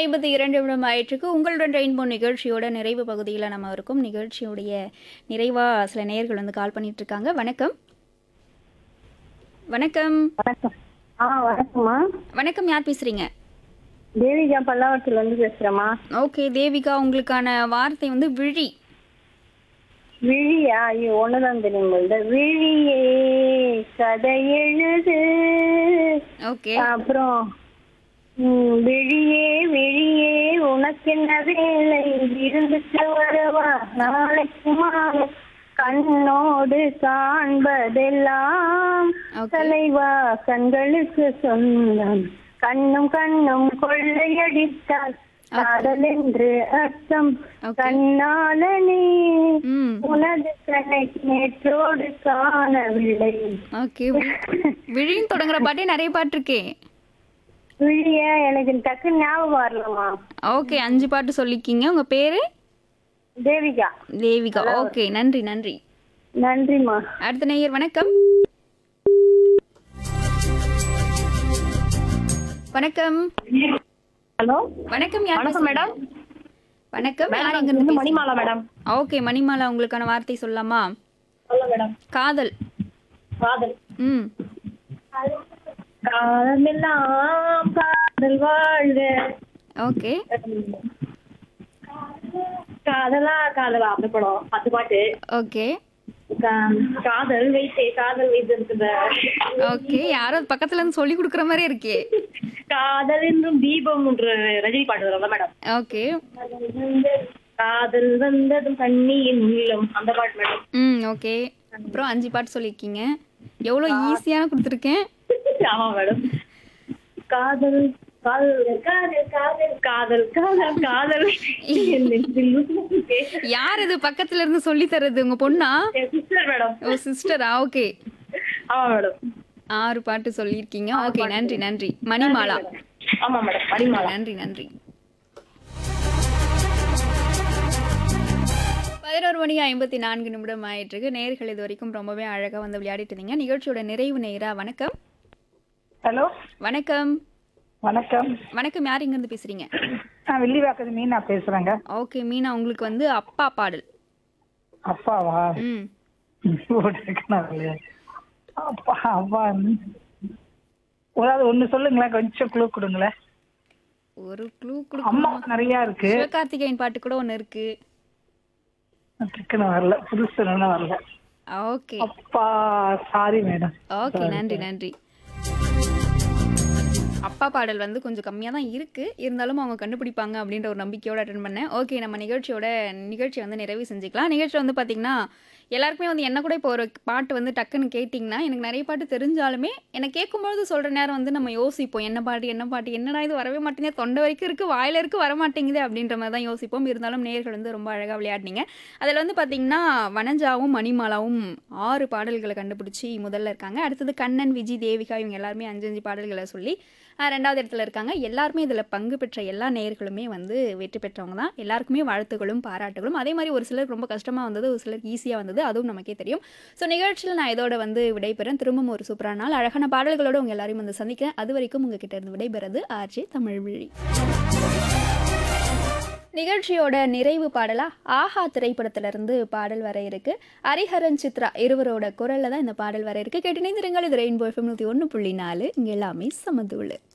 ஐம்பத்தி இரண்டு நிமிடம் ஆயிற்றுக்கு உங்களுடன் ரெயின்போ நிகழ்ச்சியோட நிறைவு பகுதியில் நம்ம இருக்கும் நிகழ்ச்சியுடைய நிறைவாக சில நேயர்கள் வந்து கால் பண்ணிட்டு இருக்காங்க வணக்கம் வணக்கம் வணக்கம் ஆ வணக்கம்மா வணக்கம் யார் பேசுறீங்க தேவிகா பல்லாவரத்துல இருந்து பேசுறேம்மா ஓகே தேவிகா உங்களுக்கான வார்த்தை வந்து விழி விழியா ஐயோ ஒண்ணுதான் தெரியும் இந்த விழியே கதை எழுது ஓகே அப்புறம் ம், விழியே விழியே உனக்கென்ன வேலை இருந்துட்டு வரவா நாளைக்கு மாலை கண்ணோடு காண்பதெல்லாம் Okay. தலைவா கண்களுக்கு சொந்தம் கண்ணும் கண்ணும் கொள்ளையடித்தால் காதல் என்று அர்த்தம் Okay. கண்ணாலனே ம் உனது கண்ணை நேற்றோடு காணவில்லை ஓகே விழின்னு தொடங்குற பாட்டே நிறைய பாட்டு இருக்கே விழிய எனக்கு டக்கு ஞாபகம் வரலமா ஓகே அஞ்சு பாட்டு சொல்லிக்கிங்க உங்க பேரு தேவிகா தேவிகா ஓகே நன்றி நன்றி நன்றிம்மா அடுத்த நேயர் வணக்கம் வணக்கம் ஹலோ வணக்கம் யார் வணக்கம் பேசுறீங்க? மேடம். வணக்கம் யார் மேடம் எங்க இருந்து இருந்து மணிமாலா மேடம் ஓகே மணிமாலா உங்களுக்கான வார்த்தை சொல்லலாமா சொல்ல மேடம் காதல் காதல் ம் காதமெல்லாம் காதல் வாழ்க ஓகே காதலா காதலா அந்த படம் பத்து பாட்டு ஓகே கா- காதல் வைத்தே காதல் வைத்து இருக்குது ஓகே யாரோ பக்கத்துல இருந்து சொல்லி கொடுக்குற மாதிரி இருக்கே காதல் என்றும் தீபம் என்ற ரஜினி பாட்டு வரும்ல மேடம் ஓகே காதல் வந்ததும் கண்ணியின் உள்ளம் அந்த பாட்டு மேடம் ம் ஓகே அப்புறம் அஞ்சு பாட்டு சொல்லியிருக்கீங்க எவ்வளோ ஈஸியான கொடுத்துருக்கேன் ஆமா மேடம் காதல் காதல் காதல் காதல் காதல் காதல் காதல் என் நெஞ்சில் பேச- யார் இது பக்கத்துல இருந்து சொல்லி தர்றது உங்க பொண்ணா என் sister மேடம் ஓ சிஸ்டரா ஓகே ஆமா மேடம் ஆறு பாட்டு சொல்லியிருக்கீங்க ஓகே நன்றி நன்றி மணிமாலா ஆமா மேடம் மணிமாலா நன்றி நன்றி பதினோரு மணி ஐம்பத்தி நான்கு நிமிடம் ஆயிட்டிருக்கு நேர்கள் இது வரைக்கும் ரொம்பவே அழகா வந்து விளையாடிட்டு இருந்தீங்க நிகழ்ச்சியோட நிறைவு நேரா வணக்கம் ஹலோ வணக்கம் வணக்கம் வணக்கம் யார் இங்க இருந்து பேசுறீங்க நான் வில்லிவாக்கத்து மீனா பேசுறேங்க ஓகே மீனா உங்களுக்கு வந்து அப்பா பாடல் அப்பாவா ம் ஓடிருக்கணும் அப்பா அப்பா ஒரு ஒண்ணு சொல்லுங்களேன் கொஞ்சம் குழு கொடுங்களேன் ஒரு க்ளூ அம்மா கொடுக்கணுமா நிறைய இருக்கு சிவகார்த்திகேயன் பாட்டு கூட ஒன்று இருக்கு டக்குன்னு வரல புதுசு ஒன்றும் வரல ஓகே அப்பா சாரி மேடம் ஓகே நன்றி நன்றி அப்பா பாடல் வந்து கொஞ்சம் கம்மியாக தான் இருக்கு இருந்தாலும் அவங்க கண்டுபிடிப்பாங்க அப்படின்ற ஒரு நம்பிக்கையோட அட்டன் பண்ணேன் ஓகே நம்ம நிகழ்ச்சியோட நிகழ்ச்சி வந்து நிறைவு செஞ்சுக்கலாம் நிகழ்ச்சி வந்து பார்த்தீங்கன்னா எல்லாருக்குமே வந்து என்ன கூட இப்போ ஒரு பாட்டு வந்து டக்குன்னு கேட்டிங்கன்னா எனக்கு நிறைய பாட்டு தெரிஞ்சாலுமே எனக்கு கேட்கும்பொழுது சொல்கிற நேரம் வந்து நம்ம யோசிப்போம் என்ன பாட்டு என்ன பாட்டு என்னடா இது வரவே மாட்டேங்குது தொண்டை வரைக்கும் இருக்குது வாயில இருக்கு வர மாட்டேங்குது அப்படின்ற மாதிரி தான் யோசிப்போம் இருந்தாலும் நேர்கள் வந்து ரொம்ப அழகாக விளையாடினீங்க அதில் வந்து பார்த்தீங்கன்னா வனஜாவும் மணிமாலாவும் ஆறு பாடல்களை கண்டுபிடிச்சி முதல்ல இருக்காங்க அடுத்தது கண்ணன் விஜய் தேவிகா இவங்க எல்லாருமே அஞ்சு அஞ்சு பாடல்களை சொல்லி ஆஹ், ரெண்டாவது இடத்துல இருக்காங்க எல்லாருமே இதில் பங்கு பெற்ற எல்லா நேயர்களுமே வந்து வெற்றி பெற்றவங்க தான் எல்லாருக்குமே வாழ்த்துக்களும் பாராட்டுகளும் அதே மாதிரி ஒரு சிலருக்கு ரொம்ப கஷ்டமாக வந்தது ஒரு சிலருக்கு ஈஸியாக வந்தது அதுவும் நமக்கே தெரியும் ஸோ நிகழ்ச்சியில் நான் இதோட வந்து விடைபெறேன் திரும்பவும் ஒரு சூப்பரான நாள் அழகான பாடல்களோட உங்கள் எல்லாரையும் வந்து சந்திக்கிறேன் அது வரைக்கும் உங்ககிட்ட இருந்து விடைபெறது ஆர்ஜே தமிழ் விழி நிகழ்ச்சியோட நிறைவு பாடலா ஆஹா திரைப்படத்திலிருந்து பாடல் வர இருக்கு ஹரிஹரன் சித்ரா இருவரோட குரல்ல தான் இந்த பாடல் வர இருக்கு கேட்டு இணைந்திருங்கள் இது ரெயின்போ எஃப்எம் நூற்றி ஒன்று புள்ளி நாலு இங்கே எல்லாமே சமதுள்ளு